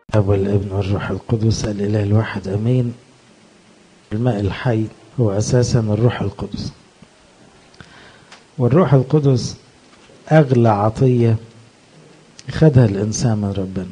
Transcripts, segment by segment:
الاب والابن والروح القدس الاله الواحد امين الماء الحي هو اساسا الروح القدس والروح القدس اغلى عطيه خدها الانسان من ربنا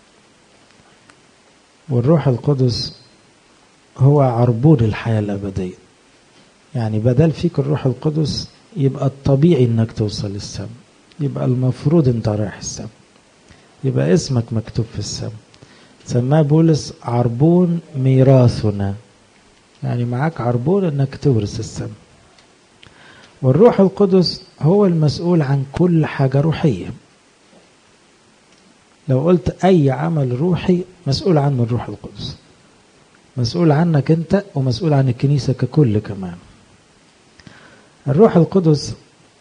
والروح القدس هو عربون الحياه الابديه يعني بدل فيك الروح القدس يبقى الطبيعي انك توصل للسماء يبقى المفروض انت رايح السماء يبقى اسمك مكتوب في السماء سماه بولس عربون ميراثنا يعني معاك عربون انك تورث السماء والروح القدس هو المسؤول عن كل حاجة روحية لو قلت أي عمل روحي مسؤول عنه الروح القدس مسؤول عنك أنت ومسؤول عن الكنيسة ككل كمان الروح القدس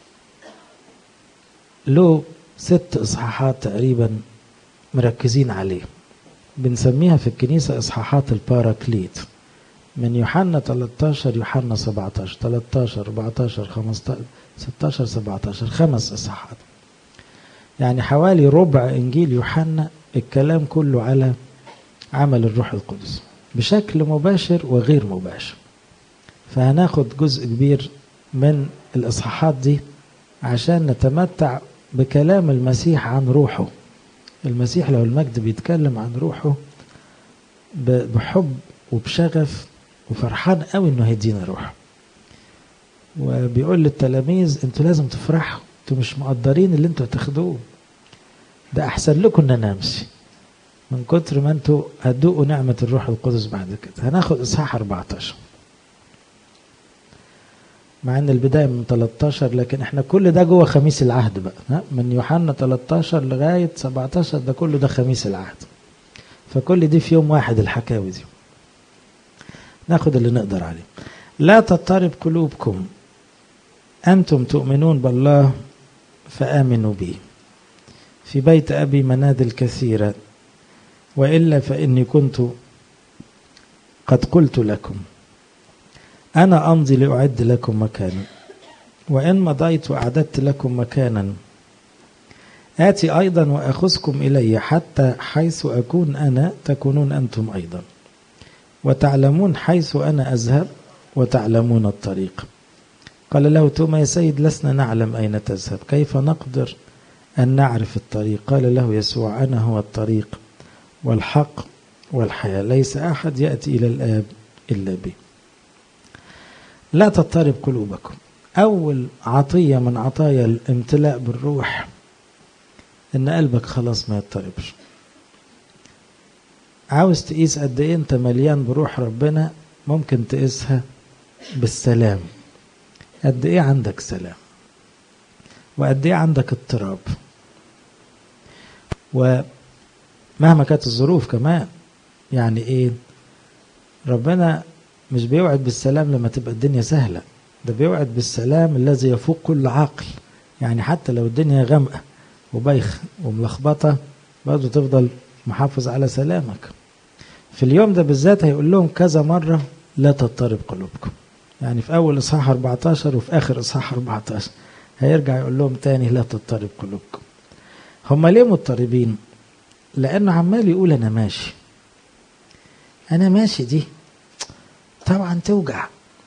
له ست إصحاحات تقريبا مركزين عليه بنسميها في الكنيسة إصحاحات الباراكليت من يوحنا 13 يوحنا 17 13 14 15 16 17 خمس إصحاحات يعني حوالي ربع إنجيل يوحنا الكلام كله على عمل الروح القدس بشكل مباشر وغير مباشر فهناخد جزء كبير من الإصحاحات دي عشان نتمتع بكلام المسيح عن روحه المسيح لو المجد بيتكلم عن روحه بحب وبشغف وفرحان قوي انه هيدينا روح وبيقول للتلاميذ انتوا لازم تفرحوا انتوا مش مقدرين اللي انتوا هتاخدوه ده احسن لكم ان انا امشي من كتر ما انتوا هتدوقوا نعمة الروح القدس بعد كده هناخد اصحاح 14 مع ان البداية من 13 لكن احنا كل ده جوه خميس العهد بقى ها؟ من يوحنا 13 لغاية 17 ده كله ده خميس العهد فكل دي في يوم واحد الحكاوي دي ناخد اللي نقدر عليه لا تضطرب قلوبكم أنتم تؤمنون بالله فآمنوا بي في بيت أبي منازل كثيرة وإلا فإني كنت قد قلت لكم أنا أمضي لأعد لكم مكانا وإن مضيت وأعددت لكم مكانا آتي أيضا وأخذكم إلي حتى حيث أكون أنا تكونون أنتم أيضا وتعلمون حيث أنا أذهب وتعلمون الطريق قال له توما يا سيد لسنا نعلم أين تذهب كيف نقدر أن نعرف الطريق قال له يسوع أنا هو الطريق والحق والحياة ليس أحد يأتي إلى الآب إلا بي لا تضطرب قلوبكم أول عطية من عطايا الامتلاء بالروح إن قلبك خلاص ما يضطربش عاوز تقيس قد إيه أنت مليان بروح ربنا ممكن تقيسها بالسلام قد إيه عندك سلام وقد إيه عندك اضطراب ومهما كانت الظروف كمان يعني إيه ربنا مش بيوعد بالسلام لما تبقى الدنيا سهلة ده بيوعد بالسلام الذي يفوق كل عقل يعني حتى لو الدنيا غامقة وبايخة وملخبطة برضه تفضل محافظ على سلامك في اليوم ده بالذات هيقول لهم كذا مرة لا تضطرب قلوبكم يعني في أول إصحاح 14 وفي آخر إصحاح 14 هيرجع يقول لهم تاني لا تضطرب قلوبكم هم ليه مضطربين لأنه عمال يقول أنا ماشي أنا ماشي دي طبعا توجع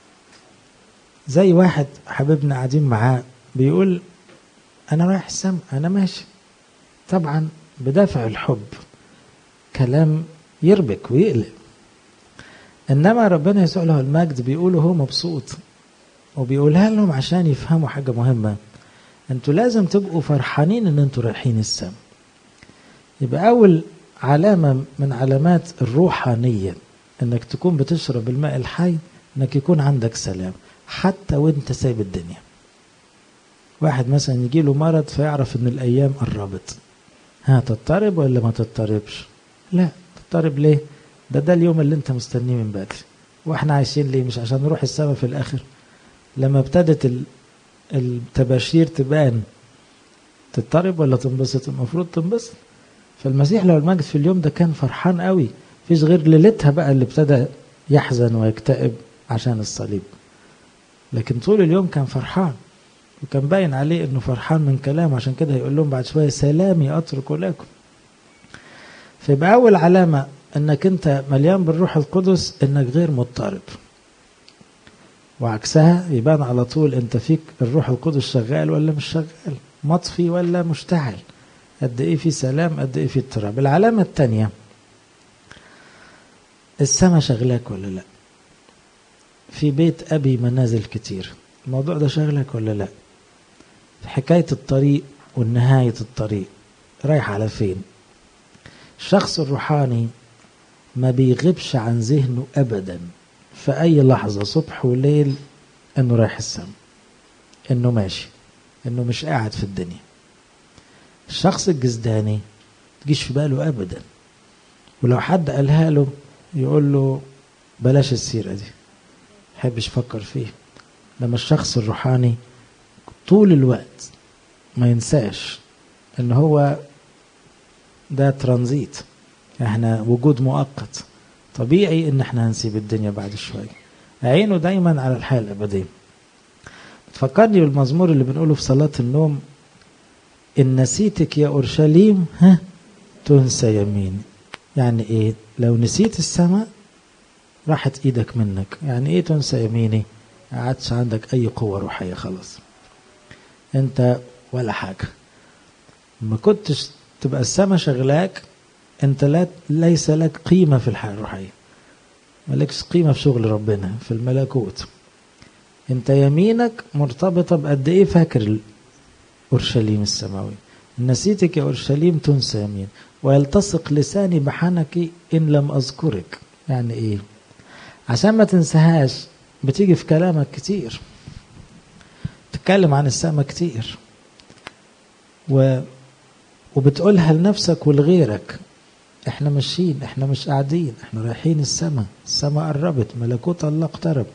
زي واحد حبيبنا قاعدين معاه بيقول انا رايح السما انا ماشي طبعا بدافع الحب كلام يربك ويقلق انما ربنا يسوع له المجد بيقوله هو مبسوط وبيقولها لهم عشان يفهموا حاجه مهمه انتوا لازم تبقوا فرحانين ان انتوا رايحين السما يبقى اول علامه من علامات الروحانيه انك تكون بتشرب الماء الحي انك يكون عندك سلام حتى وانت سايب الدنيا واحد مثلا يجي له مرض فيعرف ان الايام قربت ها تضطرب ولا ما تضطربش لا تضطرب ليه ده ده اليوم اللي انت مستنيه من بدري واحنا عايشين ليه مش عشان نروح السما في الاخر لما ابتدت التباشير تبان تضطرب ولا تنبسط المفروض تنبسط فالمسيح لو المجد في اليوم ده كان فرحان قوي فيش غير ليلتها بقى اللي ابتدى يحزن ويكتئب عشان الصليب لكن طول اليوم كان فرحان وكان باين عليه انه فرحان من كلامه عشان كده هيقول لهم بعد شويه سلامي اترك لكم فيبقى أول علامة إنك أنت مليان بالروح القدس إنك غير مضطرب وعكسها يبان على طول أنت فيك الروح القدس شغال ولا مش شغال مطفي ولا مشتعل قد إيه في سلام قد إيه في اضطراب العلامة الثانية السما شغلاك ولا لا في بيت أبي منازل كتير الموضوع ده شغلك ولا لا في حكاية الطريق والنهاية الطريق رايح على فين الشخص الروحاني ما بيغيبش عن ذهنه أبدا في أي لحظة صبح وليل إنه رايح السما إنه ماشي إنه مش قاعد في الدنيا الشخص الجزداني تجيش في باله أبدا ولو حد قالها له يقول له بلاش السيرة دي يحبش يفكر فيه لما الشخص الروحاني طول الوقت ما ينساش ان هو ده ترانزيت احنا وجود مؤقت طبيعي ان احنا هنسيب الدنيا بعد شوية عينه دايما على الحياة الأبدية تفكرني بالمزمور اللي بنقوله في صلاة النوم إن نسيتك يا أورشليم ها تنسى يميني يعني إيه لو نسيت السماء راحت إيدك منك يعني إيه تنسى يميني عادش عندك أي قوة روحية خلاص أنت ولا حاجة ما كنتش تبقى السماء شغلاك أنت لا ليس لك قيمة في الحياة الروحية مالكش قيمة في شغل ربنا في الملكوت أنت يمينك مرتبطة بقد إيه فاكر أورشليم السماوي نسيتك يا أورشليم تنسى يمين ويلتصق لساني بحنك إن لم أذكرك يعني إيه عشان ما تنساهاش بتيجي في كلامك كتير تتكلم عن السماء كتير و... وبتقولها لنفسك ولغيرك احنا ماشيين احنا مش قاعدين احنا رايحين السماء السماء قربت ملكوت الله اقترب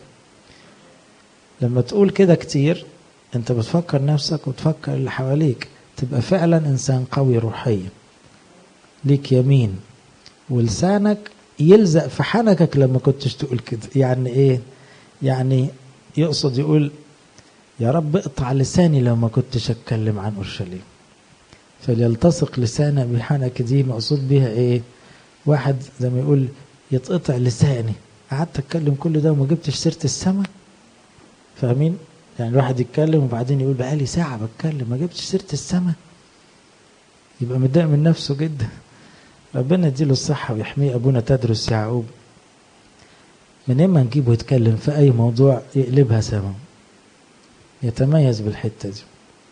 لما تقول كده كتير انت بتفكر نفسك وتفكر اللي حواليك تبقى فعلا انسان قوي روحيا ليك يمين ولسانك يلزق في حنكك لما كنتش تقول كده يعني ايه يعني يقصد يقول يا رب اقطع لساني لو ما كنتش اتكلم عن اورشليم فليلتصق لسانك بحنك دي مقصود بيها ايه واحد زي ما يقول يتقطع لساني قعدت اتكلم كل ده وما جبتش سيره السماء فاهمين يعني الواحد يتكلم وبعدين يقول بقالي ساعه بتكلم ما جبتش سيره السماء يبقى متضايق من نفسه جدا ربنا يديله الصحة ويحميه أبونا تدرس يعقوب من إما نجيبه يتكلم في أي موضوع يقلبها سما يتميز بالحتة دي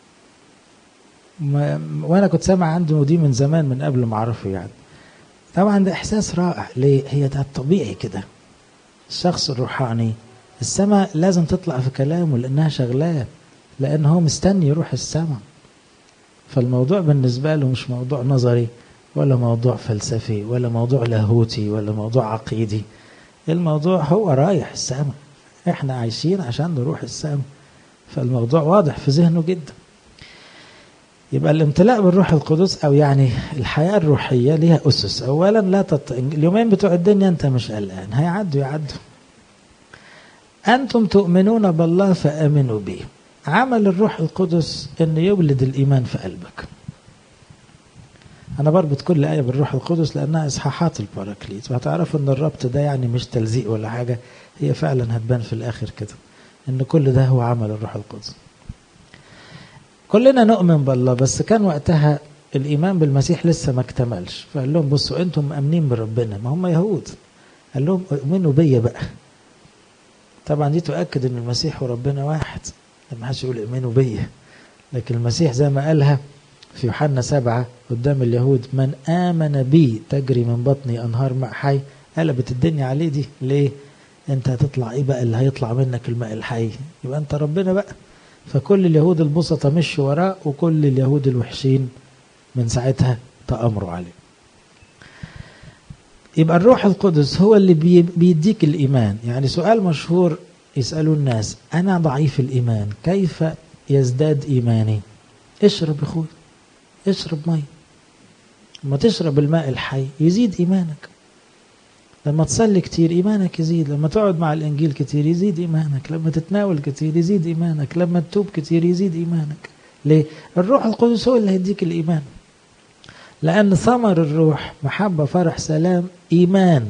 ما وأنا كنت سامع عنده دي من زمان من قبل ما أعرفه يعني طبعا ده إحساس رائع ليه هي ده الطبيعي كده الشخص الروحاني السماء لازم تطلع في كلامه لأنها شغلاه لأن هو مستني يروح السماء فالموضوع بالنسبة له مش موضوع نظري ولا موضوع فلسفي ولا موضوع لاهوتي ولا موضوع عقيدي الموضوع هو رايح السماء احنا عايشين عشان نروح السماء فالموضوع واضح في ذهنه جدا يبقى الامتلاء بالروح القدس او يعني الحياه الروحيه ليها اسس اولا لا تط... اليومين بتوع الدنيا انت مش قلقان هيعدوا يعدوا انتم تؤمنون بالله فامنوا به عمل الروح القدس انه يولد الايمان في قلبك انا بربط كل ايه بالروح القدس لانها اصحاحات الباراكليت وهتعرفوا ان الربط ده يعني مش تلزيق ولا حاجه هي فعلا هتبان في الاخر كده ان كل ده هو عمل الروح القدس كلنا نؤمن بالله بس كان وقتها الايمان بالمسيح لسه ما اكتملش فقال لهم بصوا انتم مامنين بربنا ما هم يهود قال لهم اؤمنوا بيا بقى طبعا دي تؤكد ان المسيح وربنا واحد لما حدش يقول اؤمنوا بيا لكن المسيح زي ما قالها في يوحنا سبعة قدام اليهود من آمن بي تجري من بطني أنهار ماء حي قلبت الدنيا عليه دي ليه انت هتطلع ايه بقى اللي هيطلع منك الماء الحي يبقى انت ربنا بقى فكل اليهود البسطة مشوا وراه وكل اليهود الوحشين من ساعتها تأمروا عليه يبقى الروح القدس هو اللي بيديك الإيمان يعني سؤال مشهور يسألوا الناس أنا ضعيف الإيمان كيف يزداد إيماني اشرب يا اخوي اشرب مي لما تشرب الماء الحي يزيد ايمانك لما تصلي كتير ايمانك يزيد لما تقعد مع الانجيل كتير يزيد ايمانك لما تتناول كتير يزيد ايمانك لما تتوب كتير يزيد ايمانك ليه الروح القدس هو اللي هيديك الايمان لأن ثمر الروح محبة فرح سلام إيمان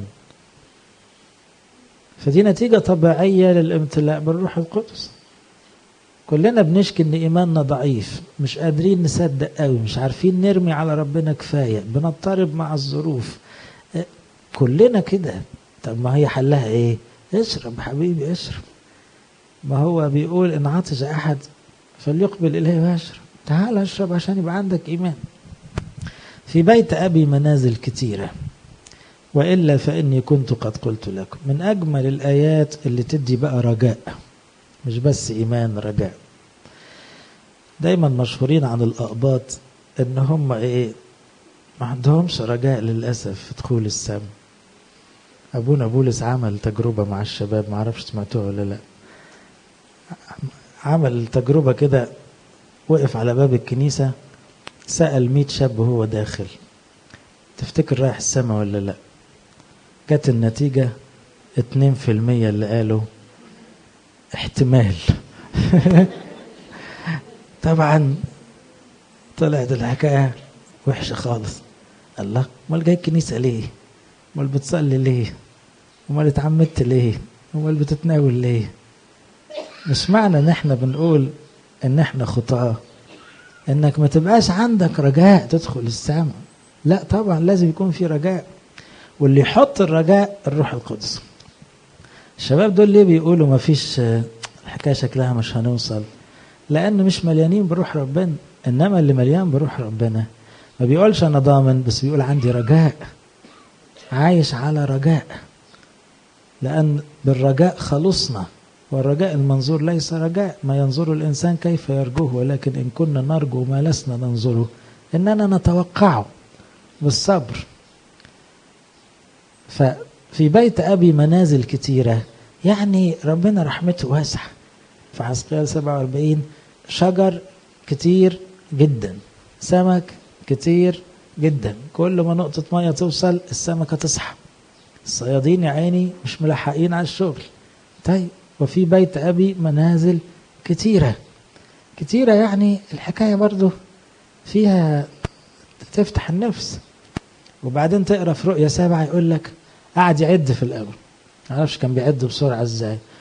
فدي نتيجة طبيعية للامتلاء بالروح القدس كلنا بنشكي ان ايماننا ضعيف مش قادرين نصدق قوي مش عارفين نرمي على ربنا كفايه بنضطرب مع الظروف كلنا كده طب ما هي حلها ايه اشرب حبيبي اشرب ما هو بيقول ان عطش احد فليقبل اليه ويشرب تعال اشرب عشان يبقى عندك ايمان في بيت ابي منازل كثيره والا فاني كنت قد قلت لكم من اجمل الايات اللي تدي بقى رجاء مش بس ايمان رجاء دايما مشهورين عن الاقباط ان هم ايه ما عندهمش رجاء للاسف في دخول السماء ابونا بولس عمل تجربه مع الشباب ما اعرفش سمعتوها ولا لا عمل تجربه كده وقف على باب الكنيسه سال 100 شاب وهو داخل تفتكر رايح السماء ولا لا جت النتيجه 2% اللي قالوا احتمال طبعا طلعت الحكايه وحشه خالص الله امال جاي الكنيسه ليه امال بتصلي ليه امال اتعمدت ليه امال بتتناول ليه مش معنى ان احنا بنقول ان احنا خطاه انك ما تبقاش عندك رجاء تدخل السماء لا طبعا لازم يكون في رجاء واللي يحط الرجاء الروح القدس الشباب دول ليه بيقولوا ما فيش الحكايه شكلها مش هنوصل لان مش مليانين بروح ربنا انما اللي مليان بروح ربنا ما بيقولش انا ضامن بس بيقول عندي رجاء عايش على رجاء لان بالرجاء خلصنا والرجاء المنظور ليس رجاء ما ينظر الانسان كيف يرجوه ولكن ان كنا نرجو ما لسنا ننظره اننا نتوقعه بالصبر ففي بيت ابي منازل كتيره يعني ربنا رحمته واسعه في حسقيال 47 شجر كتير جدا سمك كتير جدا كل ما نقطة مية توصل السمكة تصحى الصيادين يا عيني مش ملحقين على الشغل طيب وفي بيت أبي منازل كتيرة كتيرة يعني الحكاية برضو فيها تفتح النفس وبعدين تقرا في رؤية سبعة يقول لك قعد يعد في الأول معرفش كان بيعد بسرعة ازاي